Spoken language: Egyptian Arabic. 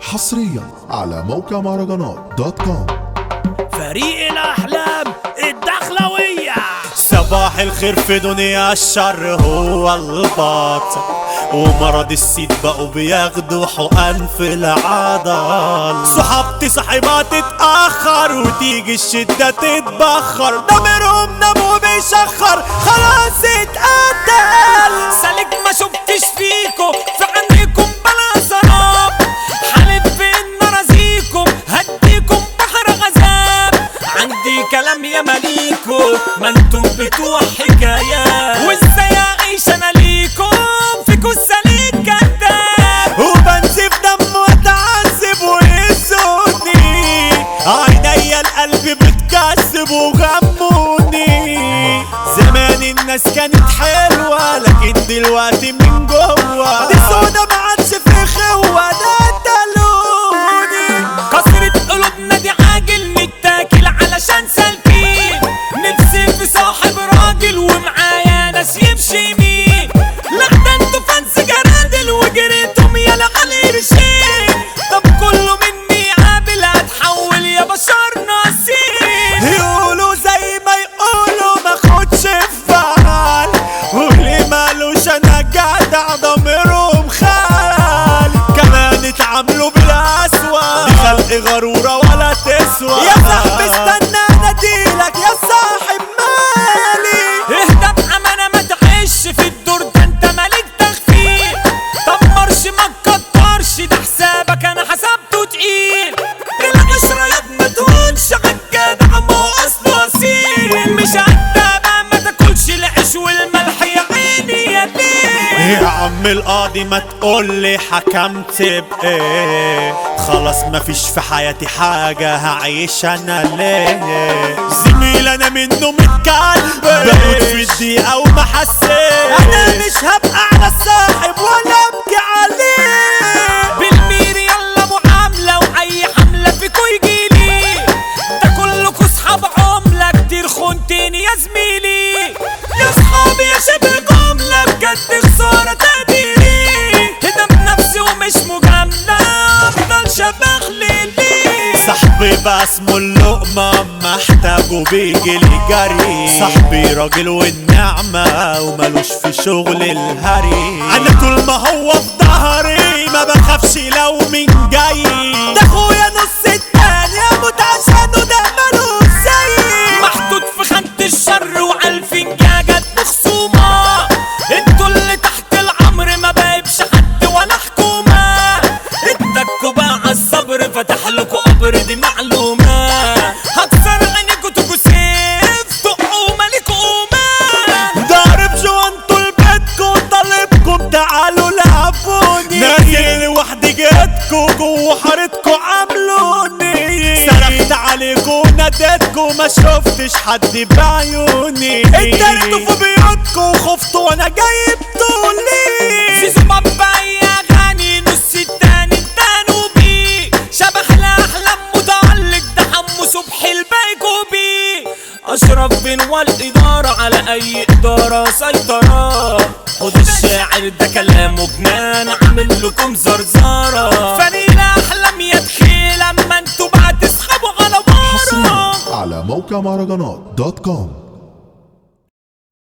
حصريا على موقع مهرجانات دوت كوم فريق الأحلام الدخلوية صباح الخير في دنيا الشر هو الباطل ومرض السيد بقوا بياخدوا حقن في العضل صحابتي صاحبها تتأخر وتيجي الشدة تتبخر ضميرهم نام وبيشخر خلاص اتقتل سالك ما شفتش فيكم في عينيكم بلا سراب حالف في ان ارازيكم هديكم بحر غزاب عندي كلام يا مليكو ما انتم بتوع حكايات وازاي اعيش انا ليكم فيكوا السليك كداب وبنزف دم واتعذب ويسودني عينيا القلب بتكسب وغموني زمان الناس كانت حلوة لكن دلوقتي من جوه دي سودا ما عادش في خوة ده دلوني كسرت قلوبنا دي عاجل نتاكل علشان سالكين نفسي في صاحب راجل ومعايا ناس يمشي يمين لا ده انتوا فانس جرادل وجريتم يا لعلي رشين طب كله مني قابل هتحول يا بشر ناسين يقولوا زي ما يقولوا ما خدش في بال واللي مالوش انا جدع ضميرهم خال كمان اتعاملوا بالاسوأ دي خلق غرورة ولا تسوى يا صاحبي استنى اناديلك يا صاحب مالي اهدى بأمانة ما تعيش في الدور ده انت مالك تخفيف طمرش ما تكترش ده حسابك انا حسبته تقيل العشرة يا ما تهونش عالجدع ما هو اصله اصيل مش بقى ما تاكلش العيش والملح يا عيني يا ليل يا عم القاضي ما تقولي حكمت بايه خلاص مفيش في حياتي حاجة هعيش انا ليه زميل انا منه متكلب بموت في الدقيقة وما حسيت انا مش هبقى على الصاحب ولا ابكي عليه بالمير يلا معاملة وأي حملة فيكو يجيلي ده كلكوا صحاب عملة كتير خنتيني يا زميلي يا صحابي يا شبه جملة بجد خسارة تقديري هدا بنفسي ومش مجاملة أفضل شبه ليلي صاحبي بقى اسمه اللقمة محتاجه بيجي لي جري صاحبي راجل والنعمة وملوش في شغل الهري انا طول ما هو في ظهري ما بخافش لو مين جاي ده اخويا نص التاني اموت عشانه ده ملوش زي محطوط في خانة الشر وعالفنجة جت بخصومة انتوا اللي تحت العمر ما بايبش حد ولا حكومة اتكوا بقى عالصبر فتح لكوا قبر دي معلومة هكسر عينيكوا تجوا سيف تقوا مالك قومة ضارب جوانتو لبيتكو طالبكم تعالوا لعبوني نازل لوحدي جيتكو جوا حارتكو عاملوني صرخت عليكو ناديتكو ما شفتش حد بعيوني اتدرتوا في بيوتكو وخفتوا وانا جايب طولي زيزو بابا يا غني نص التاني التانو بيه شبح الاحلام متعلق ده حمو صبحي البيكوبي اشرف بن والاداره على اي اداره سيطره خد الشاعر ده كلامه جنان عامل لكم زرزاره فريق الاحلام يا تخيل اما انتوا بقى تسحبوا على حصريا بره على موقع مهرجانات دوت كوم